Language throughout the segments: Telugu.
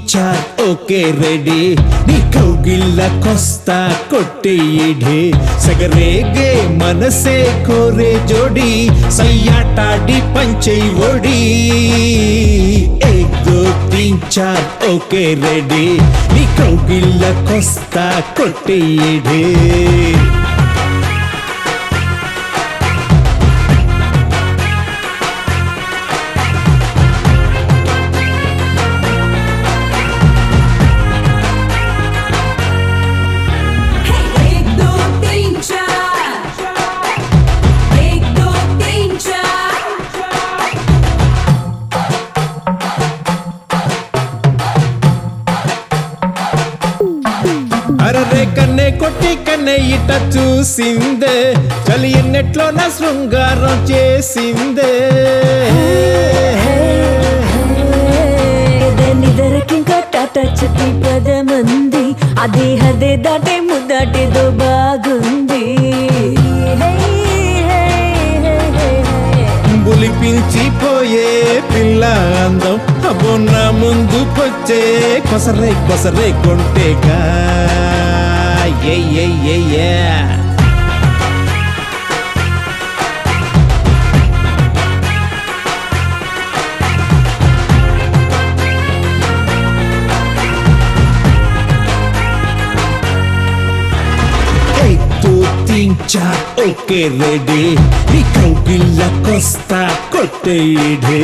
చార్ ఓకే రెడీ నీ కౌగిళ్ళకొస్తా కొట్టేయిడే సగరేగే మనసే కోరే జోడి సయ్యాటాడి పంచై ఒడి ఏక్ దో తీన్ చార్ ఓకే రెడీ నీ కౌగిళ్ళకొస్తా కొట్టేయిడే एक दो तीन चार एक दो तीन चार అరరే కన్నే కొట్టి కన్నే ఇట చూసిందే చలి ఎన్నెట్లో నా శృంగారం చేసిందే నిదరకింకా టాటా చెప్పి పదమంది అదే హదే దాటే ముద్దాటేదో బాగుంది హే, హే, హే, హే, హే. బులిపించిపోయే పిల్ల అందం అబ్బో నా ముందుకొచ్చే కొసరే కొసరే కొంటేగా ఏ ఏ ఏ ఏ एक दो तीन चार ఓకే రెడీ నీ కౌగిళ్ళకొస్తా కొట్టేయిడే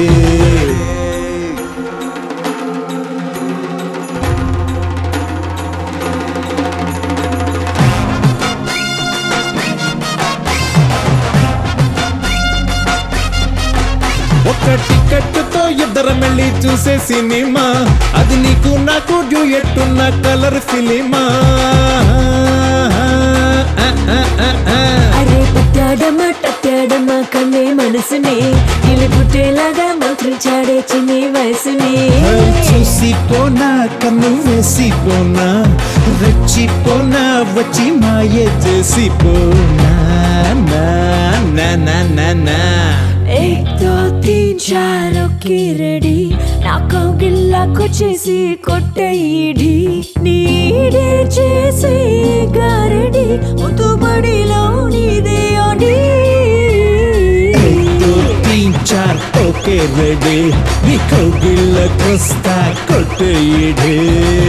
ఒక టికెట్తో ఇద్దరం వెళ్ళి చూసే సినిమా అది నీకు నాకు డ్యూయెట్టున్న కలర్ ఫిలిమా అరే పట్టాడమా టట్టాడమా కన్నే మనసుని ఇలి పుట్టేలాగా మంత్రించాడే చిన్ని వయసుని చూసిపోనా కన్ను వేసిపోనా రెచ్చిపోనా వచ్చి మాయ చేసిపోనా నా నా నా నా నా एक दो तीन चार ఓకే రెడీ నా కౌగిల్లాకు చేసి కొట్టయిడి నీడే చేసి గారడి ముతుబడిలో నీదే అడి एक दो तीन चार ఓకే రెడీ నీ కౌగిళ్ళకొస్తా కొట్టేయిడే